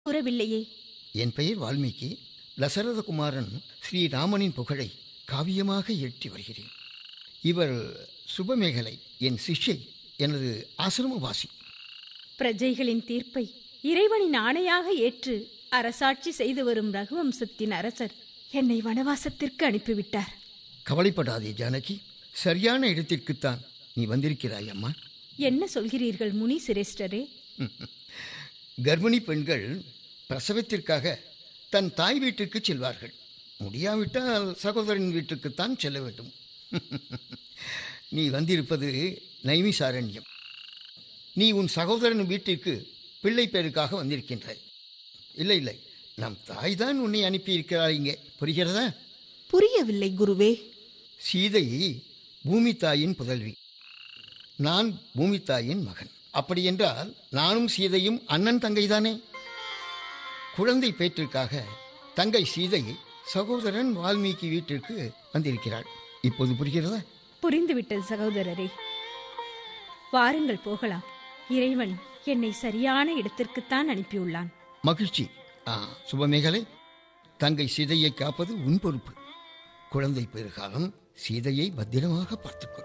கூறவில்லையே என் பெயர் வால்மீகி தசரதகுமாரன் ஸ்ரீராமனின் புகழை காவியமாக ஏற்றி வருகிறேன் இவர் சுபமேகலை என் சிஷ்யை எனது ஆசிரமவாசி பிரஜைகளின் தீர்ப்பை இறைவனின் ஆணையாக ஏற்று அரசாட்சி செய்து வரும் ரகுவம்சத்தின் அரசர் என்னை வனவாசத்திற்கு அனுப்பிவிட்டார் கவலைப்படாதே ஜானகி சரியான இடத்திற்குத்தான் நீ வந்திருக்கிறாய் அம்மா என்ன சொல்கிறீர்கள் முனி சிரேஷ்டரே கர்ப்பிணி பெண்கள் பிரசவத்திற்காக தன் தாய் வீட்டுக்கு செல்வார்கள் முடியாவிட்டால் சகோதரன் வீட்டுக்குத்தான் செல்ல வேண்டும் நீ வந்திருப்பது நைமிசாரண்யம் நீ உன் சகோதரன் வீட்டிற்கு பிள்ளை பேருக்காக வந்திருக்கின்றாய் இல்லை இல்லை நம் தாய் தான் உன்னை அனுப்பியிருக்கிறாள் இங்கே புரிகிறதா புரியவில்லை குருவே சீதை பூமி தாயின் புதல்வி நான் பூமி தாயின் மகன் அப்படியென்றால் நானும் சீதையும் அண்ணன் தங்கைதானே குழந்தை பேற்றிற்காக தங்கை சீதை சகோதரன் வால்மீகி வீட்டிற்கு வந்திருக்கிறாள் இப்போது புரிகிறதா புரிந்துவிட்டது சகோதரரே வாருங்கள் போகலாம் இறைவன் என்னை சரியான இடத்திற்குத்தான் அனுப்பியுள்ளான் மகிழ்ச்சி ஆ சுபமேகலை தங்கை சீதையை காப்பது உன் பொறுப்பு குழந்தை பெருகாலம் சீதையை பத்திரமாக பார்த்துக்கொள்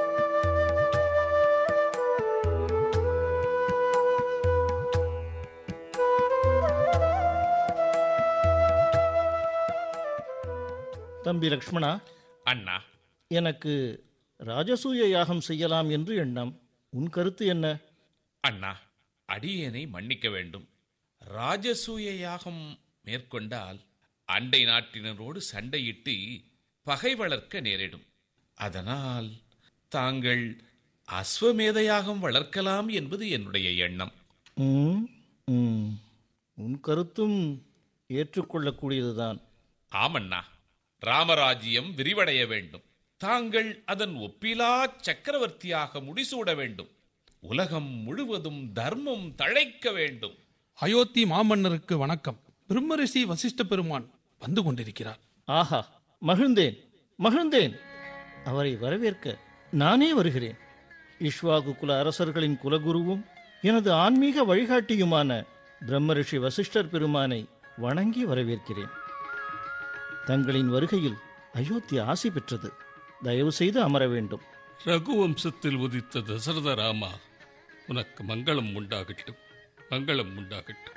தம்பி லக்ஷ்மணா அண்ணா எனக்கு ராஜசூய யாகம் செய்யலாம் என்று எண்ணம் உன் கருத்து என்ன அண்ணா அடியேனை மன்னிக்க வேண்டும் ராஜசூய யாகம் மேற்கொண்டால் அண்டை நாட்டினரோடு சண்டையிட்டு பகை வளர்க்க நேரிடும் அதனால் தாங்கள் அஸ்வமேத யாகம் வளர்க்கலாம் என்பது என்னுடைய எண்ணம் ம், ம். உன் கருத்தும் ஏற்றுக்கொள்ளக்கூடியதுதான் ஆமண்ணா ராமராஜ்யம் விரிவடைய வேண்டும் தாங்கள் அதன் ஒப்பிலா சக்கரவர்த்தியாக முடிசூட வேண்டும் உலகம் முழுவதும் தர்மம் தழைக்க வேண்டும் அயோத்தி மாமன்னருக்கு வணக்கம் பிரம்மரிஷி வசிஷ்ட பெருமான் வந்து கொண்டிருக்கிறார் ஆஹா மகிழ்ந்தேன் மகிழ்ந்தேன் அவரை வரவேற்க நானே வருகிறேன் இஷ்வாகு குல அரசர்களின் குலகுருவும் எனது ஆன்மீக வழிகாட்டியுமான பிரம்மரிஷி வசிஷ்டர் பெருமானை வணங்கி வரவேற்கிறேன் தங்களின் வருகையில் அயோத்தி ஆசி பெற்றது தயவு செய்து அமர வேண்டும் ரகுவம்சத்தில் உதித்த தசரத ராமா உனக்கு மங்களம் உண்டாகட்டும் மங்களம் உண்டாகட்டும்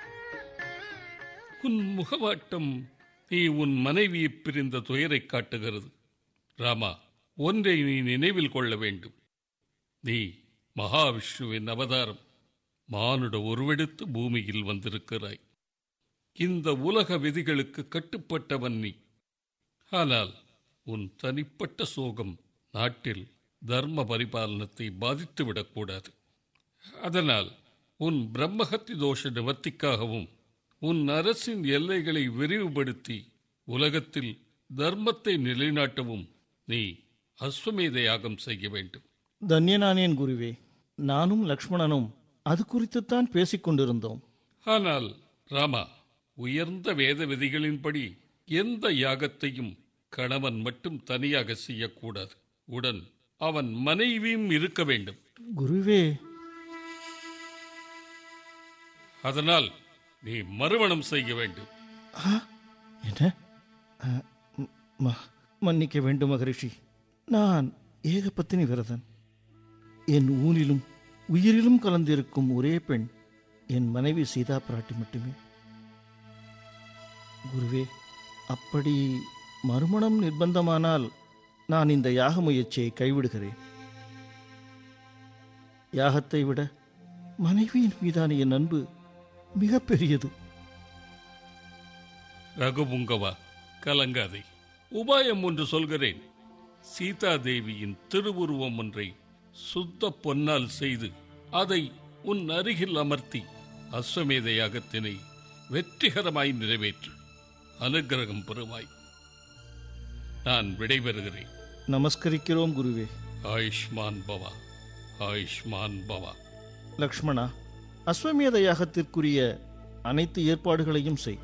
உன் முகவாட்டம் நீ உன் மனைவியை பிரிந்த துயரை காட்டுகிறது ராமா ஒன்றை நீ நினைவில் கொள்ள வேண்டும் நீ மகாவிஷ்ணுவின் அவதாரம் மானுட உருவெடுத்து பூமியில் வந்திருக்கிறாய் இந்த உலக விதிகளுக்கு கட்டுப்பட்டவன் நீ ஆனால் உன் தனிப்பட்ட சோகம் நாட்டில் தர்ம பரிபாலனத்தை பாதித்துவிடக்கூடாது அதனால் உன் பிரம்மஹத்தி தோஷ நிவர்த்திக்காகவும் உன் அரசின் எல்லைகளை விரிவுபடுத்தி உலகத்தில் தர்மத்தை நிலைநாட்டவும் நீ அஸ்வமேத யாகம் செய்ய வேண்டும் தன்யனானேன் குருவே நானும் லக்ஷ்மணனும் அது குறித்துத்தான் பேசிக் கொண்டிருந்தோம் ஆனால் ராமா உயர்ந்த வேத விதிகளின்படி எந்த யாகத்தையும் கணவன் மட்டும் தனியாக செய்யக்கூடாது உடன் அவன் மனைவியும் இருக்க வேண்டும் குருவே அதனால் நீ மறுமணம் செய்ய வேண்டும் ஆ, என்ன ஆ, ம், ம- மன்னிக்க வேண்டும் மகரிஷி நான் ஏகபத்தினி விரதன் என் ஊனிலும் உயிரிலும் கலந்திருக்கும் ஒரே பெண் என் மனைவி சீதா பிராட்டி மட்டுமே குருவே அப்படி மறுமணம் நிர்பந்தமானால் நான் இந்த யாக முயற்சியை கைவிடுகிறேன் யாகத்தை விட மனைவியின் மீதான என் அன்பு மிகப்பெரியது ரகுபுங்கவா கலங்காதே உபாயம் ஒன்று சொல்கிறேன் சீதா தேவியின் திருவுருவம் ஒன்றை சுத்த பொன்னால் செய்து அதை உன் அருகில் அமர்த்தி அஸ்வமேத யாகத்தினை வெற்றிகரமாய் நிறைவேற்று அனுக்கிரகம் பெறுவாய் நான் விடைபெறுகிறேன் நமஸ்கரிக்கிறோம் குருவே ஆயுஷ்மான் பவா ஆயுஷ்மான் பவா லக்ஷ்மணா அஸ்வமேத யாகத்திற்குரிய அனைத்து ஏற்பாடுகளையும் செய்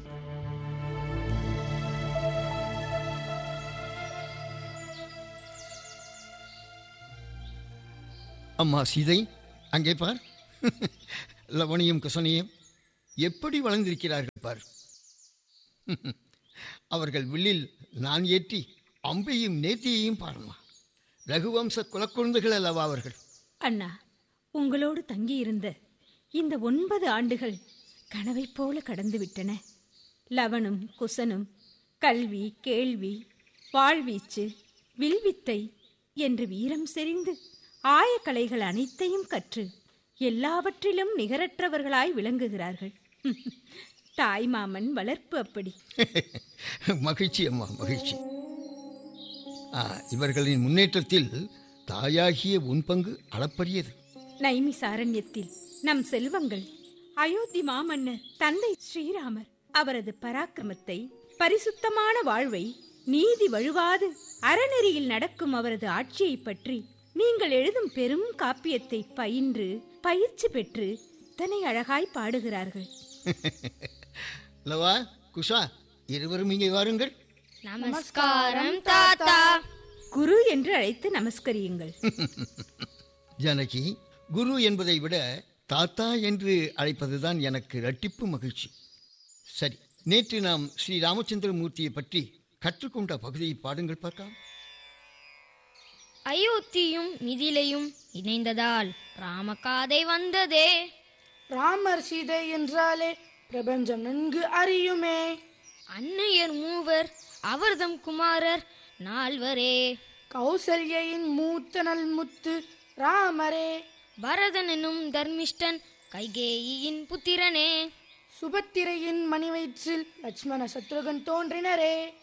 அம்மா சீதை அங்கே பார் லவணியும் குசனியும் எப்படி வளர்ந்திருக்கிறார்கள் பார் அவர்கள் வில்லில் நான் ஏற்றி அம்பையும் நேத்தியையும் பாருமா ரகுவம்ச குலக்குழந்தைகள் அல்லவா அவர்கள் அண்ணா உங்களோடு தங்கியிருந்த இந்த ஒன்பது ஆண்டுகள் கனவைப் போல கடந்து விட்டன லவனும் குசனும் கல்வி கேள்வி வாழ்வீச்சு வில்வித்தை என்று வீரம் செறிந்து ஆயக்கலைகள் அனைத்தையும் கற்று எல்லாவற்றிலும் நிகரற்றவர்களாய் விளங்குகிறார்கள் தாய்மாமன் வளர்ப்பு அப்படி மகிழ்ச்சி அம்மா மகிழ்ச்சி ஆ, இவர்களின் முன்னேற்றத்தில் தாயாகிய உன் பங்கு அளப்பரியது நைமிசாரண்யத்தில் நம் செல்வங்கள் அயோத்தி மாமன்னர் தந்தை ஸ்ரீராமர் அவரது பராக்கிரமத்தை பரிசுத்தமான வாழ்வை நீதி வழுவாது அறநெறியில் நடக்கும் அவரது ஆட்சியை பற்றி நீங்கள் எழுதும் பெரும் காப்பியத்தை பயின்று பயிற்சி பெற்று இத்தனை அழகாய் பாடுகிறார்கள் அல்லவா குஷா இருவரும் இங்கே வாருங்கள் நமஸ்காரம் தாத்தா குரு என்று அழைத்து நமஸ்கரியுங்கள் ஜானகி குரு என்பதை விட தாத்தா என்று அழைப்பதுதான் எனக்கு இரட்டிப்பு மகிழ்ச்சி சரி நேற்று நாம் ஸ்ரீ ராமச்சந்திரமூர்த்தியை பற்றி கற்றுக்கொண்ட பகுதியை பாடுங்கள் பார்க்கலாம் அயோத்தியும் மிதிலையும் இணைந்ததால் ராமகாதை வந்ததே ராமர் சீதை என்றாலே பிரபஞ்சம் நன்கு அறியுமே அன்னையர் மூவர் அவர்தம் குமாரர் நால்வரே கௌசல்யின் மூத்த நல்முத்து ராமரே பரதன் எனும் தர்மிஷ்டன் கைகேயியின் புத்திரனே சுபத்திரையின் மணிவயிற்றில் லட்சுமண சத்ருகன் தோன்றினரே